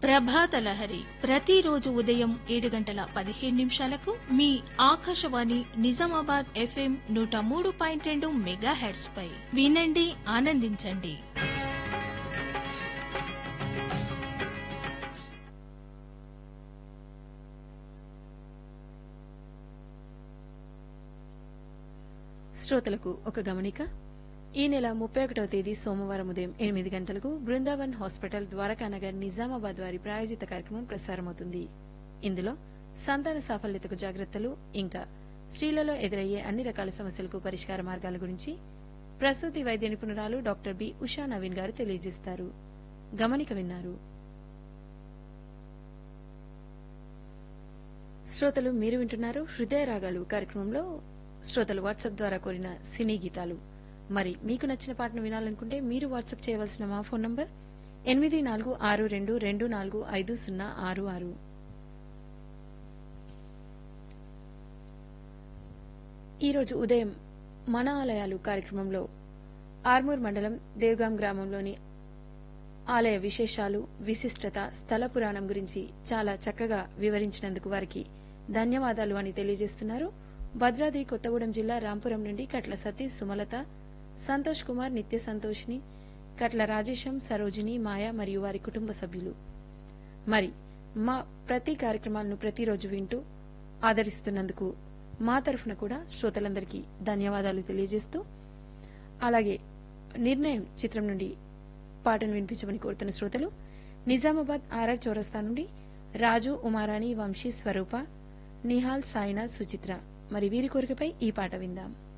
ప్రభాత లహరి ప్రతిరోజు ఉదయం ఏడు గంటల పదిహేను నిమిషాలకు మీ ఆకాశవాణి నిజామాబాద్ ఎఫ్ఎం నూట మూడు పాయింట్ రెండు మెగా హెడ్స్ పై వినండి ఆనందించండి శ్రోతలకు ఒక గమనిక ఈ నెల ముప్పై ఒకటవ తేదీ సోమవారం ఉదయం ఎనిమిది గంటలకు బృందావన్ హాస్పిటల్ ద్వారకానగర్ నిజామాబాద్ వారి ప్రాయోజిత కార్యక్రమం ప్రసారమవుతుంది ఇందులో సంతాన సాఫల్యతకు జాగ్రత్తలు ఇంకా స్త్రీలలో ఎదురయ్యే అన్ని రకాల సమస్యలకు పరిష్కార మార్గాల గురించి ప్రసూతి వైద్య నిపుణురాలు డాక్టర్ బి ఉషా నవీన్ గారు తెలియజేస్తారు గమనిక విన్నారు శ్రోతలు మీరు వింటున్నారు హృదయ రాగాలు కార్యక్రమంలో శ్రోతలు వాట్సాప్ ద్వారా కోరిన సినీ గీతాలు మరి మీకు నచ్చిన పాటను వినాలనుకుంటే మీరు వాట్సాప్ చేయవలసిన మా ఫోన్ నంబర్ ఎనిమిది నాలుగు ఆరు రెండు రెండు నాలుగు ఐదు సున్నా ఆరు ఆరు ఈరోజు ఉదయం మన ఆలయాలు కార్యక్రమంలో ఆర్మూర్ మండలం దేవగాం గ్రామంలోని ఆలయ విశేషాలు విశిష్టత స్థల పురాణం గురించి చాలా చక్కగా వివరించినందుకు వారికి ధన్యవాదాలు అని తెలియజేస్తున్నారు భద్రాద్రి కొత్తగూడెం జిల్లా రాంపురం నుండి కట్ల సతీష్ సుమలత సంతోష్ కుమార్ నిత్య సంతోషిని కట్ల రాజేశం సరోజిని మాయ మరియు వారి కుటుంబ సభ్యులు మరి మా ప్రతి కార్యక్రమాలను ప్రతిరోజు వింటూ ఆదరిస్తున్నందుకు మా తరఫున కూడా శ్రోతలందరికీ ధన్యవాదాలు తెలియజేస్తూ అలాగే నిర్ణయం చిత్రం నుండి పాటను వినిపించమని కోరుతున్న శ్రోతలు నిజామాబాద్ ఆర్ఆర్ చౌరస్తా నుండి రాజు ఉమారాణి వంశీ స్వరూప నిహాల్ సాయినాథ్ సుచిత్ర మరి వీరి కోరికపై ఈ పాట విందాం